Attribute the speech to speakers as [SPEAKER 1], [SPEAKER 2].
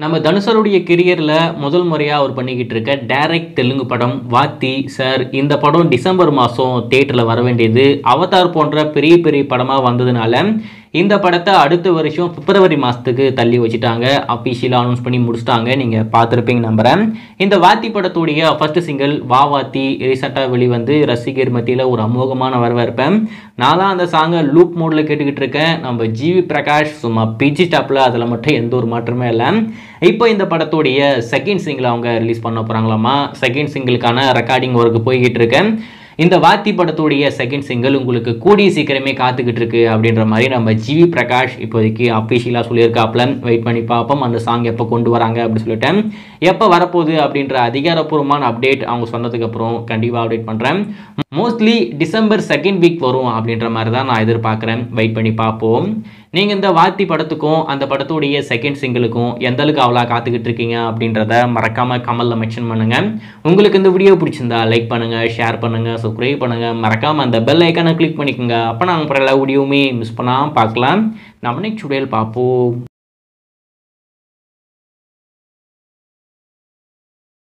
[SPEAKER 1] நம்ம தனுஷருடைய கெரியரில் முதல் முறையாக அவர் பண்ணிக்கிட்டு இருக்க டைரக்ட் தெலுங்கு படம் வாத்தி சார் இந்த படம் டிசம்பர் மாதம் தேட்டரில் வர வேண்டியது அவதார் போன்ற பெரிய பெரிய படமாக வந்ததுனால இந்த படத்தை அடுத்த வருஷம் பிப்ரவரி மாதத்துக்கு தள்ளி வச்சுட்டாங்க அஃபிஷியலாக அனௌன்ஸ் பண்ணி முடிச்சிட்டாங்க நீங்கள் பார்த்துருப்பீங்க நம்புகிறேன் இந்த வாத்தி படத்துடைய ஃபர்ஸ்ட் சிங்கிள் வா வாத்தி ரீசெண்டாக வெளிவந்து ரசிகர் மத்தியில் ஒரு அமோகமான வரவேற்பேன் நான்லாம் அந்த சாங்கை லூப் மோடில் கேட்டுக்கிட்டு இருக்கேன் நம்ம ஜிவி பிரகாஷ் சும்மா பிஜி டாப்பில் அதில் மட்டும் எந்த ஒரு மாற்றமே இல்லை இப்போ இந்த படத்துடைய செகண்ட் சிங்கிள் அவங்க ரிலீஸ் பண்ண போகிறாங்களாமா செகண்ட் சிங்கிளுக்கான ரெக்கார்டிங் ஒர்க்கு போய்கிட்டு இருக்கேன் இந்த வாத்தி படத்துடைய செகண்ட் சிங்கிள் உங்களுக்கு கூடிய சீக்கிரமே காத்துக்கிட்டு இருக்கு அப்படின்ற மாதிரி நம்ம ஜிவி பிரகாஷ் இப்போதைக்கு அஃபிஷியலாக சொல்லியிருக்காப்புல வெயிட் பண்ணி பார்ப்போம் அந்த சாங் எப்போ கொண்டு வராங்க அப்படின்னு சொல்லிட்டேன் எப்போ வரப்போகுது அப்படின்ற அதிகாரப்பூர்வமான அப்டேட் அவங்க சொன்னதுக்கு அப்புறம் கண்டிப்பாக அப்டேட் பண்ணுறேன் மோஸ்ட்லி டிசம்பர் செகண்ட் வீக் வரும் அப்படின்ற மாதிரி தான் நான் எதிர்பார்க்குறேன் வெயிட் பண்ணி பார்ப்போம் நீங்கள் இந்த வாத்தி படத்துக்கும் அந்த படத்துடைய செகண்ட் சிங்கிளுக்கும் எந்த அளவுக்கு அவ்வளோ காத்துக்கிட்டு இருக்கீங்க அப்படின்றத மறக்காமல் கமலில் மென்ஷன் பண்ணுங்கள் உங்களுக்கு இந்த வீடியோ பிடிச்சிருந்தா லைக் பண்ணுங்கள் ஷேர் பண்ணுங்கள் சப்ஸ்கிரைப் பண்ணுங்கள் மறக்காமல் அந்த பெல் ஐக்கானை கிளிக் பண்ணிக்கோங்க அப்போ நாங்கள் அப்புறம் எல்லா வீடியோவுமே மிஸ் பண்ணாமல் பார்க்கலாம் நம்ம நெக்ஸ்ட் வீடியோவில் பார்ப்போம்